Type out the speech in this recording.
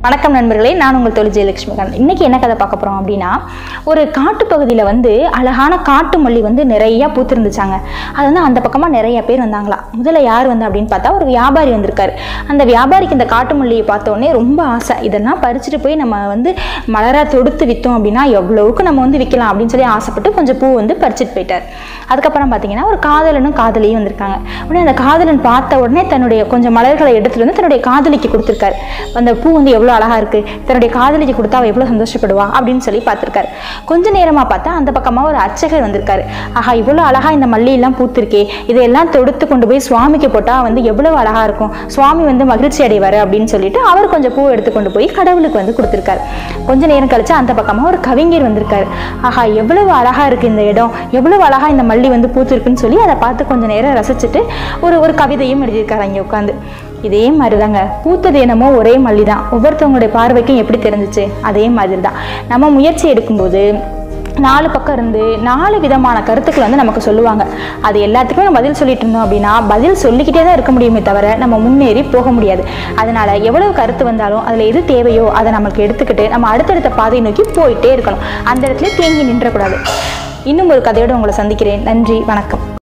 வணக்கம் நண்பர்களே நான் உங்கள் தொழில் ஜெயலட்சுமிகாந்த் இன்னைக்கு என்ன கதை பார்க்க போகிறோம் அப்படின்னா ஒரு காட்டுப்பகுதியில் வந்து அழகான காட்டு மல்லி வந்து நிறைய பூத்திருந்துச்சாங்க அது வந்து அந்த பக்கமாக நிறைய பேர் வந்தாங்களா முதல்ல யார் வந்து அப்படின்னு பார்த்தா ஒரு வியாபாரி வந்திருக்காரு அந்த வியாபாரிக்கு இந்த காட்டு மல்லியை பார்த்த உடனே ரொம்ப ஆசை இதெல்லாம் பறிச்சுட்டு போய் நம்ம வந்து மலரா தொடுத்து விற்றோம் அப்படின்னா எவ்வளவுக்கு நம்ம வந்து விற்கலாம் அப்படின்னு சொல்லி ஆசைப்பட்டு கொஞ்சம் பூ வந்து பறிச்சுட்டு போயிட்டார் அதுக்கப்புறம் பார்த்தீங்கன்னா ஒரு காதலனும் காதலியும் வந்திருக்காங்க உடனே அந்த காதலன் பார்த்த உடனே தன்னுடைய கொஞ்சம் மலர்களை எடுத்துட்டு வந்து தன்னுடைய காதலிக்கு கொடுத்துருக்காரு அந்த பூ வந்து எவ்வளோ அழகா இருக்கு தன்னுடைய காதலிக்கு கொடுத்தா அவள் எவ்வளோ சந்தோஷப்படுவா அப்படின்னு சொல்லி பார்த்துருக்காரு கொஞ்ச நேரமா பார்த்தா அந்த பக்கமா ஒரு அர்ச்சகர் வந்திருக்காரு ஆஹா இவ்வளோ அழகா இந்த மல்லியெல்லாம் பூத்திருக்கே இதையெல்லாம் தொடுத்து கொண்டு போய் சுவாமிக்கு போட்டா வந்து எவ்வளவு அழகா இருக்கும் சுவாமி வந்து மகிழ்ச்சி அடைவார் அப்படின்னு சொல்லிட்டு அவர் கொஞ்சம் பூ எடுத்து கொண்டு போய் கடவுளுக்கு வந்து கொடுத்துருக்காரு கொஞ்ச நேரம் கழிச்சு அந்த பக்கமா ஒரு கவிஞர் வந்திருக்காரு ஆஹா எவ்வளவு அழகா இருக்கு இந்த இடம் எவ்வளவு அழகா இந்த மல்லி வந்து பூத்திருக்குன்னு சொல்லி அதை பார்த்து கொஞ்ச நேரம் ரசிச்சுட்டு ஒரு ஒரு கவிதையும் எழுதியிருக்காரு அங்கே உட்காந்து இதே மாதிரி தாங்க பூத்தது என்னமோ ஒரே மல்லி தான் ஒவ்வொருத்தவங்களுடைய பார்வைக்கும் எப்படி தெரிஞ்சிச்சு அதே மாதிரி தான் நம்ம முயற்சி எடுக்கும்போது நாலு பக்கம் இருந்து நாலு விதமான கருத்துக்கள் வந்து நமக்கு சொல்லுவாங்க அது எல்லாத்துக்குமே நம்ம பதில் சொல்லிட்டு இருந்தோம் அப்படின்னா பதில் சொல்லிக்கிட்டே தான் இருக்க முடியுமே தவிர நம்ம முன்னேறி போக முடியாது அதனால எவ்வளவு கருத்து வந்தாலும் அதில் எது தேவையோ அதை நமக்கு எடுத்துக்கிட்டு நம்ம அடுத்தடுத்த பாதையை நோக்கி போயிட்டே இருக்கணும் அந்த இடத்துல தேங்கி நின்றக்கூடாது இன்னும் ஒரு கதையோடு உங்களை சந்திக்கிறேன் நன்றி வணக்கம்